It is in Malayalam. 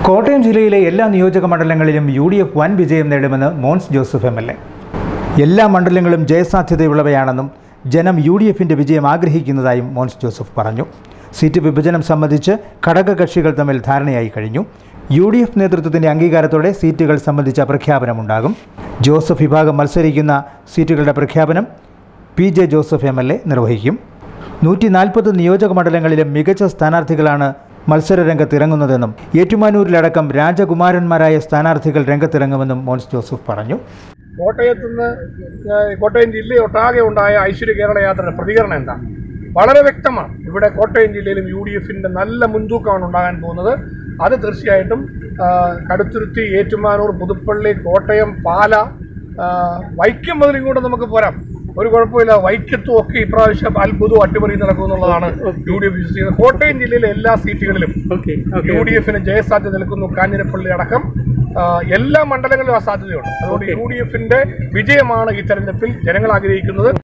കോട്ടയം ജില്ലയിലെ എല്ലാ നിയോജക മണ്ഡലങ്ങളിലും യു ഡി എഫ് വൻ വിജയം നേടുമെന്ന് Mons Joseph M L A എല്ലാ മണ്ഡലങ്ങളും ജയസാധ്യതയുള്ളവയാണെന്നും ജനം യു ഡി എഫിൻ്റെ വിജയം ആഗ്രഹിക്കുന്നതായും മോൻസ് ജോസഫ് പറഞ്ഞു സീറ്റ് വിഭജനം സംബന്ധിച്ച് ഘടകകക്ഷികൾ തമ്മിൽ ധാരണയായി കഴിഞ്ഞു യു ഡി എഫ് നേതൃത്വത്തിൻ്റെ അംഗീകാരത്തോടെ സീറ്റുകൾ സംബന്ധിച്ച പ്രഖ്യാപനമുണ്ടാകും ജോസഫ് വിഭാഗം മത്സരിക്കുന്ന സീറ്റുകളുടെ പ്രഖ്യാപനം P J Joseph M L A നിർവഹിക്കും നൂറ്റി നാൽപ്പത് നിയോജക മണ്ഡലങ്ങളിലും മികച്ച സ്ഥാനാർത്ഥികളാണ് മത്സര രംഗത്തിറങ്ങുന്നതെന്നും ഏറ്റുമാനൂരിലടക്കം രാജകുമാരന്മാരായ സ്ഥാനാർത്ഥികൾ രംഗത്തിറങ്ങുമെന്നും മോൻസ് ജോസഫ് പറഞ്ഞു കോട്ടയത്ത് നിന്ന് ഏഹ്, കോട്ടയം ജില്ലയൊട്ടാകെ ഉണ്ടായ ഐശ്വര്യ കേരള യാത്രയുടെ പ്രതികരണം എന്താ വളരെ വ്യക്തമാണ് ഇവിടെ കോട്ടയം ജില്ലയിലും യു ഡി എഫിന്റെ നല്ല മുൻതൂക്കമാണ് ഉണ്ടാകാൻ പോകുന്നത് അത് തീർച്ചയായിട്ടും ആ, കടുത്തുരുത്തി ഏറ്റുമാനൂർ പുതുപ്പള്ളി കോട്ടയം പാല ആ, വൈക്കം മുതൽ ഇങ്ങോട്ട് നമുക്ക് പോരാം ഒരു കുഴപ്പമില്ല വൈക്കത്തും ഒക്കെ ഇപ്രാവശ്യം അത്ഭുതവും അട്ടിമറിയും നടക്കുമെന്നുള്ളതാണ് യു ഡി എഫ് വിശ്വസിക്കുന്നത് കോട്ടയം ജില്ലയിലെ എല്ലാ സീറ്റുകളിലും യു ഡി എഫിന് ജയസാധ്യത നിൽക്കുന്നു കാഞ്ഞിരപ്പള്ളി അടക്കം ആ, എല്ലാ മണ്ഡലങ്ങളിലും ആ സാധ്യതയുണ്ട് അതുകൊണ്ട് യു ഡി എഫിന്റെ വിജയമാണ് ഈ തെരഞ്ഞെടുപ്പിൽ ജനങ്ങൾ ആഗ്രഹിക്കുന്നത്